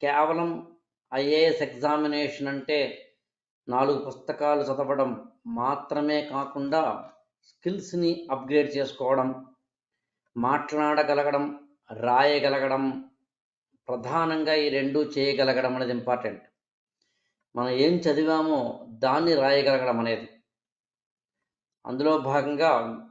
కేవలం IAS examination అంటే నాలుగు పుస్తకాలు చదవడం మాత్రమే కాకుండా స్కిల్స్ని అప్గ్రేడ్ చేసుకోవడం మాట్లాడగలగడం రాయగలగడం ప్రధానంగా ఈ రెండు చేయగలగడం అనేది ఇంపార్టెంట్ మనం ఏం చదివామో దాన్ని రాయగలగడం అనేది అందులో భాగంగా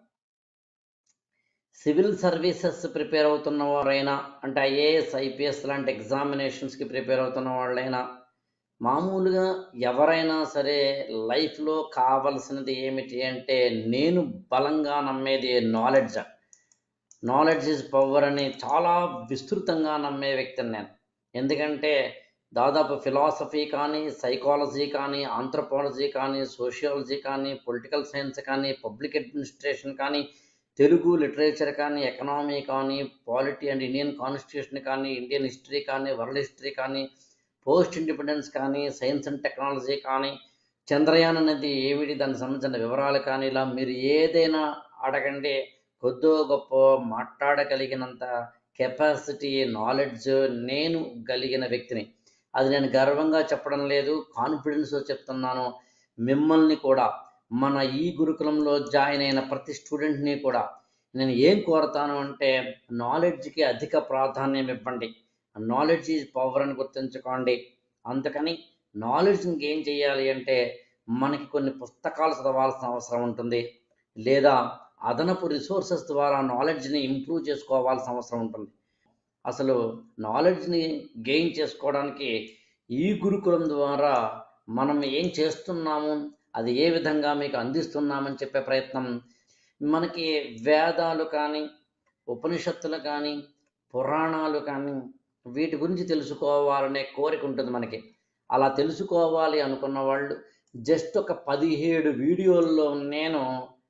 సివిల్ సర్వీసెస్ ప్రిపేర్ అవుతున్న వారైనా అంటే ఐఏఎస్ ఐపీఎస్ లాంటి ఎగ్జామినేషన్స్కి ప్రిపేర్ అవుతున్న వాళ్ళైనా మామూలుగా ఎవరైనా సరే లైఫ్లో కావలసినది ఏమిటి అంటే నేను బలంగా నమ్మేది నాలెడ్జ్ నాలెడ్జ్ ఈజ్ పవర్ అని చాలా విస్తృతంగా నమ్మే వ్యక్తిని నేను ఎందుకంటే దాదాపు ఫిలాసఫీ కానీ సైకాలజీ కానీ ఆంథ్రపాలజీ కానీ సోషియాలజీ కానీ పొలిటికల్ సైన్స్ కానీ పబ్లిక్ అడ్మినిస్ట్రేషన్ కానీ తెలుగు లిటరేచర్ కానీ ఎకనామీ కానీ పాలిటీ అండ్ ఇండియన్ కాన్స్టిట్యూషన్ కానీ ఇండియన్ హిస్టరీ కానీ వరల్డ్ హిస్టరీ కానీ పోస్ట్ ఇండిపెండెన్స్ కానీ సైన్స్ అండ్ టెక్నాలజీ కానీ చంద్రయాన్ అనేది ఏమిటి దానికి సంబంధించిన వివరాలు కానీ ఇలా మీరు ఏదైనా అడగండి కొద్దో గొప్ప మాట్లాడగలిగినంత కెపాసిటీ నాలెడ్జ్ నేను కలిగిన వ్యక్తిని అది నేను గర్వంగా చెప్పడం లేదు కాన్ఫిడెన్స్ చెప్తున్నాను మిమ్మల్ని కూడా మన ఈ గురుకులంలో జాయిన్ అయిన ప్రతి స్టూడెంట్ని కూడా నేను ఏం కోరతాను అంటే నాలెడ్జ్కి అధిక ప్రాధాన్యం ఇవ్వండి నాలెడ్జ్ ఈజ్ పవర్ అని గుర్తుంచుకోండి అందుకని నాలెడ్జ్ ఇంకేం చేయాలి అంటే మనకి కొన్ని పుస్తకాలు చదవాల్సిన అవసరం ఉంటుంది లేదా అదనపు రిసోర్సెస్ ద్వారా నాలెడ్జ్ని ఇంప్రూవ్ చేసుకోవాల్సిన అవసరం ఉంటుంది అసలు నాలెడ్జ్ని గెయిన్ చేసుకోవడానికి ఈ గురుకులం ద్వారా మనం ఏం చేస్తున్నాము అది ఏ విధంగా మీకు అందిస్తున్నామని చెప్పే ప్రయత్నం మనకి వేదాలు కానీ ఉపనిషత్తులు కానీ పురాణాలు కానీ వీటి గురించి తెలుసుకోవాలనే కోరిక ఉంటుంది మనకి అలా తెలుసుకోవాలి అనుకున్న వాళ్ళు జస్ట్ ఒక పదిహేడు వీడియోల్లో నేను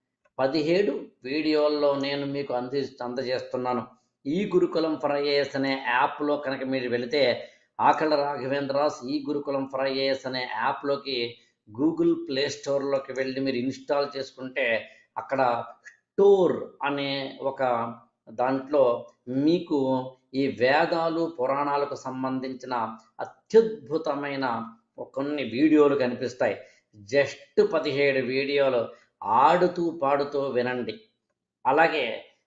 పదిహేడు వీడియోల్లో నేను మీకు అంది అందజేస్తున్నాను ఈ గురుకులం ఫర్ ఐఏఎస్ అనే యాప్లో కనుక మీరు వెళితే ఆకళ్ళ రాఘవేంద్రాస్ ఈ గురుకులం ఫర్ ఐఏఎస్ అనే యాప్లోకి గూగుల్ ప్లే స్టోర్లోకి వెళ్ళి మీరు ఇన్స్టాల్ చేసుకుంటే అక్కడ స్టోర్ అనే ఒక దాంట్లో మీకు ఈ వేదాలు పురాణాలకు సంబంధించిన అత్యద్భుతమైన కొన్ని వీడియోలు కనిపిస్తాయి జస్ట్ పదిహేడు వీడియోలు ఆడుతూ పాడుతూ వినండి అలాగే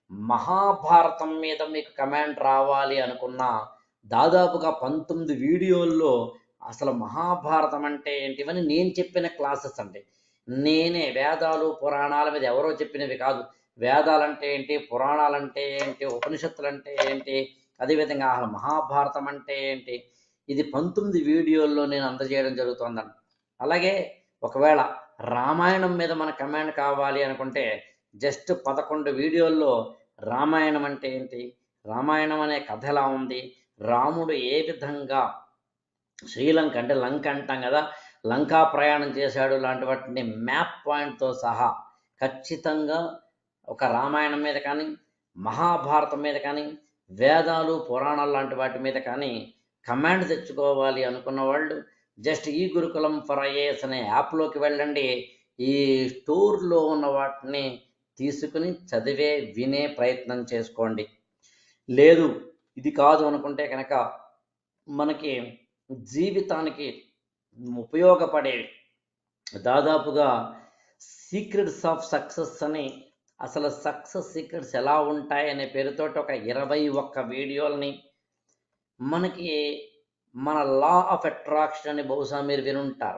మహాభారతం మీద మీకు కమెంట్ రావాలి అనుకున్న దాదాపుగా పంతొమ్మిది వీడియోల్లో అసలు మహాభారతం అంటే ఏంటివని నేను చెప్పిన క్లాసెస్ అండి నేనే వేదాలు పురాణాల మీద ఎవరో చెప్పినవి కాదు వేదాలంటే ఏంటి పురాణాలంటే ఏంటి ఉపనిషత్తులు అంటే ఏంటి అదేవిధంగా అసలు మహాభారతం అంటే ఏంటి ఇది పంతొమ్మిది వీడియోల్లో నేను అందజేయడం జరుగుతుందండి అలాగే ఒకవేళ రామాయణం మీద మన కమాండ్ కావాలి అనుకుంటే జస్ట్ పదకొండు వీడియోల్లో రామాయణం అంటే ఏంటి రామాయణం అనే కథ ఎలా ఉంది రాముడు ఏ విధంగా శ్రీలంక అంటే లంక అంటాం కదా లంకా ప్రయాణం చేశాడు లాంటి వాటిని మ్యాప్ పాయింట్తో సహా ఖచ్చితంగా ఒక రామాయణం మీద కానీ మహాభారతం మీద కానీ వేదాలు పురాణాలు లాంటి వాటి మీద కానీ కమాండ్ తెచ్చుకోవాలి అనుకున్న వాళ్ళు జస్ట్ ఈ గురుకులం ఫర్ ఐఏఎస్ అనే యాప్లోకి వెళ్ళండి ఈ స్టోర్లో ఉన్న వాటిని తీసుకుని చదివే వినే ప్రయత్నం చేసుకోండి లేదు ఇది కాదు అనుకుంటే కనుక మనకి జీవితానికి ఉపయోగపడే దాదాపుగా సీక్రెట్స్ ఆఫ్ సక్సెస్ అని అసలు సక్సెస్ సీక్రెట్స్ ఎలా ఉంటాయి అనే పేరుతోటి ఒక ఇరవై ఒక్క వీడియోలని మనకి మన లా ఆఫ్ అట్రాక్షన్ అని బహుశా మీరు వినుంటారు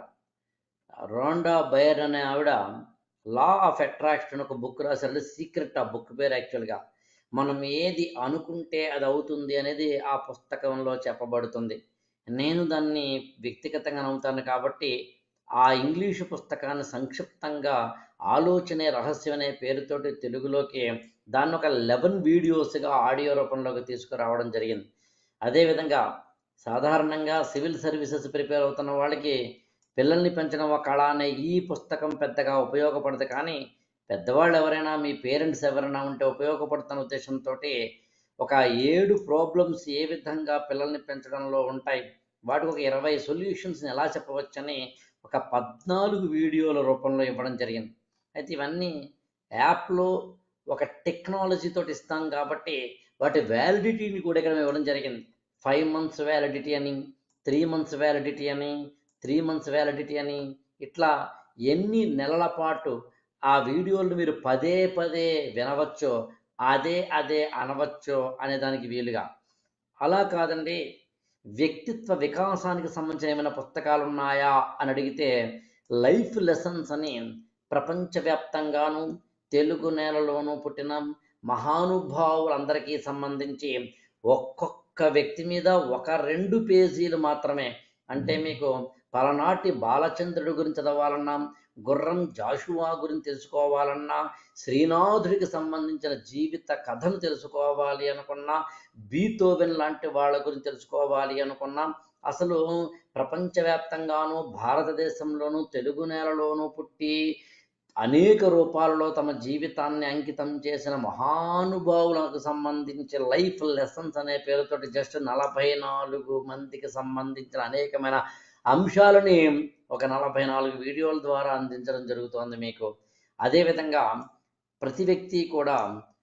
రోండా బయర్ అనే ఆవిడ లా ఆఫ్ అట్రాక్షన్ ఒక బుక్ రాశారు సీక్రెట్ ఆ బుక్ పేరు యాక్చువల్గా మనం ఏది అనుకుంటే అది అవుతుంది అనేది ఆ పుస్తకంలో చెప్పబడుతుంది నేను దాన్ని వ్యక్తిగతంగా నమ్ముతాను కాబట్టి ఆ ఇంగ్లీషు పుస్తకాన్ని సంక్షిప్తంగా ఆలోచనే రహస్యం అనే పేరుతోటి తెలుగులోకి దాన్ని ఒక లెవెన్ వీడియోస్గా ఆడియో రూపంలోకి తీసుకురావడం జరిగింది అదేవిధంగా సాధారణంగా సివిల్ సర్వీసెస్ ప్రిపేర్ అవుతున్న వాళ్ళకి పిల్లల్ని పెంచడం ఒక కళ అనే ఈ పుస్తకం పెద్దగా ఉపయోగపడదు కానీ పెద్దవాళ్ళు ఎవరైనా మీ పేరెంట్స్ ఎవరైనా ఉంటే ఉపయోగపడుతున్న ఉద్దేశంతో ఒక ఏడు ప్రాబ్లమ్స్ ఏ విధంగా పిల్లల్ని పెంచడంలో ఉంటాయి వాటికి ఒక ఇరవై సొల్యూషన్స్ని ఎలా చెప్పవచ్చని ఒక పద్నాలుగు వీడియోల రూపంలో ఇవ్వడం జరిగింది అయితే ఇవన్నీ యాప్లో ఒక టెక్నాలజీ తోటి ఇస్తాం కాబట్టి వాటి వ్యాలిడిటీని కూడా ఇక్కడ ఇవ్వడం జరిగింది ఫైవ్ మంత్స్ వ్యాలిడిటీ అని త్రీ మంత్స్ వ్యాలిడిటీ అని త్రీ మంత్స్ వ్యాలిడిటీ అని ఇట్లా ఎన్ని నెలల పాటు ఆ వీడియోలు మీరు పదే పదే వినవచ్చో అదే అదే అనవచ్చో అనే దానికి వీలుగా అలా కాదండి వ్యక్తిత్వ వికాసానికి సంబంధించిన ఏమైనా పుస్తకాలు ఉన్నాయా అని అడిగితే లైఫ్ లెసన్స్ అని ప్రపంచవ్యాప్తంగాను తెలుగు నేలలోనూ పుట్టిన మహానుభావులందరికీ సంబంధించి ఒక్కొక్క వ్యక్తి మీద ఒక రెండు పేజీలు మాత్రమే అంటే మీకు పలనాటి బాలచంద్రుడి గురించి చదవాలన్నా గుర్రం జాషువా గురించి తెలుసుకోవాలన్నా శ్రీనాథుడికి సంబంధించిన జీవిత కథను తెలుసుకోవాలి అనుకున్నా బీతోవెన్ లాంటి వాళ్ళ గురించి తెలుసుకోవాలి అనుకున్నా అసలు ప్రపంచవ్యాప్తంగాను భారతదేశంలోనూ తెలుగు నేలలోనూ పుట్టి అనేక రూపాలలో తమ జీవితాన్ని అంకితం చేసిన మహానుభావులకు సంబంధించి లైఫ్ లెసన్స్ అనే పేరుతోటి జస్ట్ నలభై నాలుగు మందికి సంబంధించిన అనేకమైన అంశాలని ఒక నలభై నాలుగు వీడియోల ద్వారా అందించడం జరుగుతోంది మీకు అదేవిధంగా ప్రతి వ్యక్తి కూడా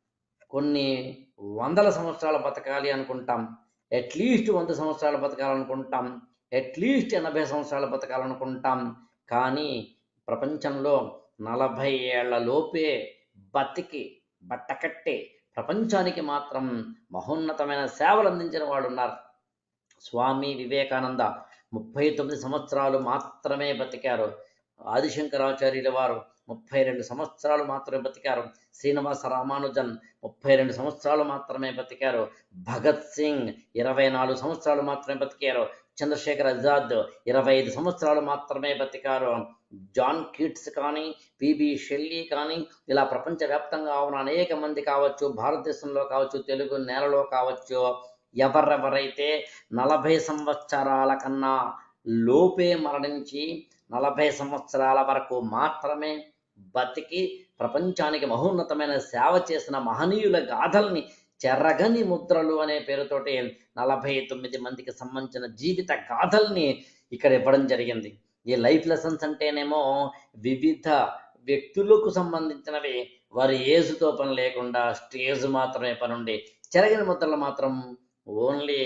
కొన్ని వందల సంవత్సరాలు బతకాలి అనుకుంటాం అట్లీస్ట్ వంద సంవత్సరాలు బతకాలనుకుంటాం అట్లీస్ట్ ఎనభై సంవత్సరాలు బతకాలనుకుంటాం కానీ ప్రపంచంలో నలభై ఏళ్ల లోపే బతికి బట్టకట్టి ప్రపంచానికి మాత్రం మహోన్నతమైన సేవలు అందించిన వాళ్ళు ఉన్నారు స్వామి వివేకానంద ముప్పై తొమ్మిది సంవత్సరాలు మాత్రమే బతికారు ఆదిశంకరాచార్యుల వారు ముప్పై రెండు సంవత్సరాలు మాత్రమే బతికారు శ్రీనివాస రామానుజన్ ముప్పై రెండు సంవత్సరాలు మాత్రమే బతికారు భగత్ సింగ్ ఇరవై నాలుగు సంవత్సరాలు మాత్రమే బతికారు చంద్రశేఖర్ ఆజాద్ ఇరవై ఐదు సంవత్సరాలు మాత్రమే బతికారు జాన్ కిట్స్ కానీ పిబి షెల్లీ కానీ ఇలా ప్రపంచవ్యాప్తంగా ఉన్న అనేక మంది కావచ్చు భారతదేశంలో కావచ్చు తెలుగు నేలలో కావచ్చు ఎవరెవరైతే నలభై సంవత్సరాల కన్నా లోపే మరణించి నలభై సంవత్సరాల వరకు మాత్రమే బతికి ప్రపంచానికి మహోన్నతమైన సేవ చేసిన మహనీయుల గాథల్ని చెరగని ముద్రలు అనే పేరుతోటి నలభై తొమ్మిది మందికి సంబంధించిన జీవిత గాథల్ని ఇక్కడ ఇవ్వడం జరిగింది ఈ లైఫ్ లెసన్స్ అంటేనేమో వివిధ వ్యక్తులకు సంబంధించినవి వారి ఏజ్తో పని లేకుండా స్టేజ్ మాత్రమే పని ఉండి చెరగని ముద్రలు మాత్రం ఓన్లీ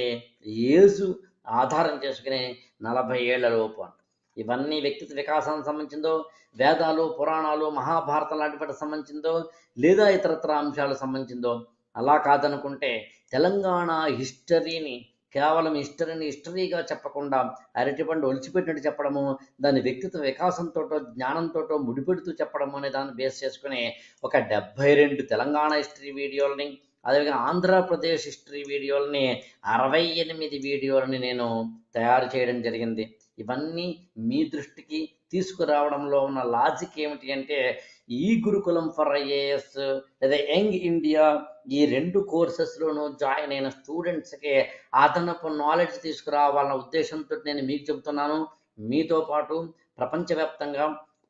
ఏజు ఆధారం చేసుకుని నలభై ఏళ్ల లోపు అంట ఇవన్నీ వ్యక్తిత్వ వికాసానికి సంబంధించిందో వేదాలు పురాణాలు మహాభారతం లాంటి వాటికి సంబంధించిందో లేదా ఇతరత్ర అంశాలకు సంబంధించిందో అలా కాదనుకుంటే తెలంగాణ హిస్టరీని కేవలం హిస్టరీని హిస్టరీగా చెప్పకుండా అరటిపండు ఒలిచిపెట్టినట్టు చెప్పడము దాని వ్యక్తిత్వ వికాసంతోటో జ్ఞానంతోటో ముడిపెడుతూ చెప్పడము అనే దాన్ని బేస్ చేసుకుని ఒక డెబ్బై రెండు తెలంగాణ హిస్టరీ వీడియోలని అదేవిధంగా ఆంధ్రప్రదేశ్ హిస్టరీ వీడియోలని అరవై ఎనిమిది వీడియోలని నేను తయారు చేయడం జరిగింది ఇవన్నీ మీ దృష్టికి తీసుకురావడంలో ఉన్న లాజిక్ ఏమిటి అంటే ఈ గురుకులం ఫర్ ఐఏఎస్ లేదా యంగ్ ఇండియా ఈ రెండు కోర్సెస్లోనూ జాయిన్ అయిన స్టూడెంట్స్కి అదనపు నాలెడ్జ్ తీసుకురావాలన్న ఉద్దేశంతో నేను మీకు చెబుతున్నాను మీతో పాటు ప్రపంచవ్యాప్తంగా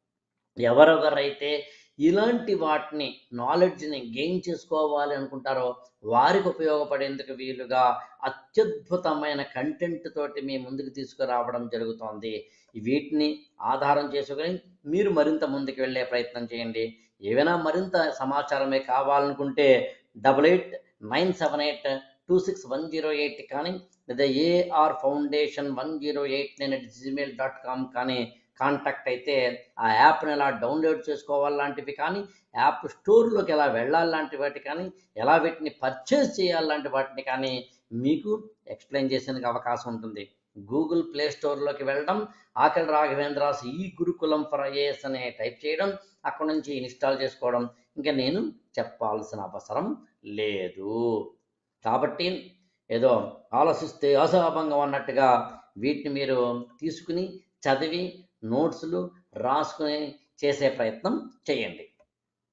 ఎవరెవరైతే ఇలాంటి వాటిని నాలెడ్జ్ని గెయిన్ చేసుకోవాలి అనుకుంటారో వారికి ఉపయోగపడేందుకు వీలుగా అత్యద్భుతమైన కంటెంట్ తోటి మీ ముందుకు తీసుకురావడం జరుగుతోంది వీటిని ఆధారం చేసుకుని మీరు మరింత ముందుకు వెళ్ళే ప్రయత్నం చేయండి ఏవైనా మరింత సమాచారమే కావాలనుకుంటే double eight nine seven eight two six one zero eight కానీ లేదా AR foundation one zero eight nine at Gmail dot com కానీ కాంటాక్ట్ అయితే ఆ యాప్ని ఎలా డౌన్లోడ్ చేసుకోవాలి లాంటివి కానీ యాప్ స్టోర్లోకి ఎలా వెళ్ళాలి లాంటి వాటి కానీ ఎలా వీటిని పర్చేస్ చేయాలి లాంటి వాటిని కానీ మీకు ఎక్స్ప్లెయిన్ చేసేందుకు అవకాశం ఉంటుంది గూగుల్ ప్లే స్టోర్లోకి వెళ్ళడం ఆకలి రాఘవేంద్రాస్ ఈ గురుకులం ఫర్ ఐఏఎస్ అనే టైప్ చేయడం అక్కడ నుంచి ఇన్స్టాల్ చేసుకోవడం ఇంకా నేను చెప్పాల్సిన అవసరం లేదు కాబట్టి ఏదో ఆలోచిస్తే అసభంగం అన్నట్టుగా వీటిని మీరు తీసుకుని చదివి నోట్స్లు రాసుకుని చేసే ప్రయత్నం చేయండి